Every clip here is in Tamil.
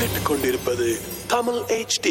கேட்டுக்கொண்டிருப்பது தமிழ் HD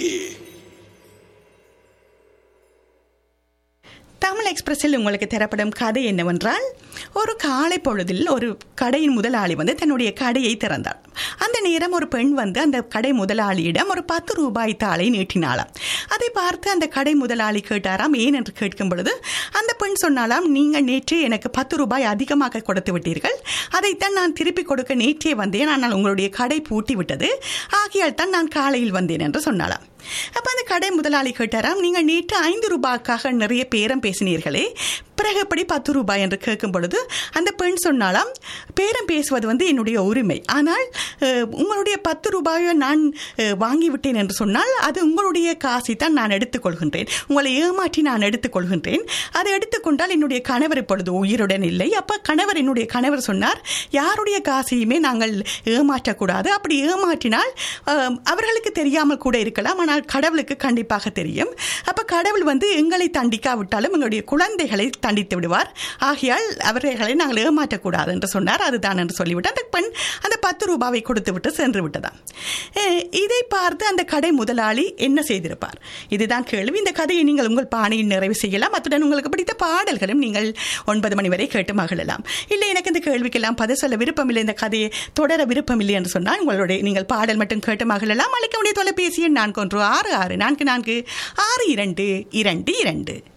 தமிழ் எக்ஸ்பிரஸில் உங்களுக்கு தரப்படும் கதை என்னவென்றால் ஒரு காலை பொழுதில் ஒரு கடையின் முதலாளி வந்து தன்னுடைய கடையை திறந்தார் அந்த நேரம் ஒரு பெண் வந்து அந்த கடை முதலாளியிடம் ஒரு பத்து ரூபாய் தாளை நீட்டினாளாம் அதை பார்த்து அந்த கடை முதலாளி கேட்டாராம் ஏன் என்று கேட்கும் பொழுது அந்த பெண் சொன்னாலாம் நீங்கள் நேற்றே எனக்கு பத்து ரூபாய் அதிகமாக கொடுத்து விட்டீர்கள் அதைத்தான் நான் திருப்பி கொடுக்க நேற்றே வந்தேன் ஆனால் உங்களுடைய கடை பூட்டி விட்டது ஆகையால் தான் நான் காலையில் வந்தேன் என்று சொன்னாலாம் அப்போ அந்த கடை முதலாளி கேட்டாராம் நீங்கள் நேற்று ஐந்து ரூபாய்க்காக நிறைய பேரம் பேசினீர்களே பிறகு எப்படி பத்து ரூபாய் என்று கேட்கும் பொழுது அந்த பெண் சொன்னாலாம் பேரம் பேசுவது வந்து என்னுடைய உரிமை ஆனால் அஹ், உங்களுடைய பத்து ரூபாயை நான் அஹ், வாங்கிவிட்டேன் என்று சொன்னால் அது உங்களுடைய காசை தான் நான் எடுத்துக்கொள்கின்றேன் உங்களை ஏமாற்றி நான் எடுத்துக்கொள்கின்றேன் அதை எடுத்துக்கொண்டால் என்னுடைய கணவர் இப்பொழுது உயிருடன் இல்லை அப்போ கணவர் என்னுடைய கணவர் சொன்னார் யாருடைய காசையுமே நாங்கள் ஏமாற்றக்கூடாது அப்படி ஏமாற்றினால் அஹ், அவர்களுக்கு தெரியாமல் கூட இருக்கலாம் ஆனால் கடவுளுக்கு கண்டிப்பாக தெரியும் அப்போ கடவுள் வந்து எங்களை தண்டிக்காவிட்டாலும் எங்களுடைய குழந்தைகளை தண்டித்து விடுவார் ஆகையால் அவர்களை நாங்கள் ஏமாற்றக்கூடாது என்று சொன்னார் அதுதான் என்று சொல்லிவிட்டு அந்த பெண் அந்த பத்து ரூபாவை கொடுத்து விட்டு சென்று விட்டதாம் அஹ், இதை பார்த்து அந்த கடை முதலாளி என்ன செய்திருப்பார் இதுதான் கேள்வி இந்த கதையை நீங்கள் உங்கள் பாணியில் நிறைவு செய்யலாம் அத்துடன் உங்களுக்கு பிடித்த பாடல்களும் நீங்கள் ஒன்பது மணி வரை கேட்டு மகிழலாம் இல்லை எனக்கு இந்த கேள்விக்கெல்லாம் பதில் சொல்ல விருப்பமில்லை இந்த கதையை தொடர விருப்பமில்லை என்று சொன்னால் உங்களுடைய நீங்கள் பாடல் மட்டும் கேட்டு மகிழலாம் அழைக்க முடிய தொலைபேசி எண் நான்கு ஒன்று ஆறு ஆறு நான்கு நான்கு ஆறு இரண்டு இரண்டு இரண்டு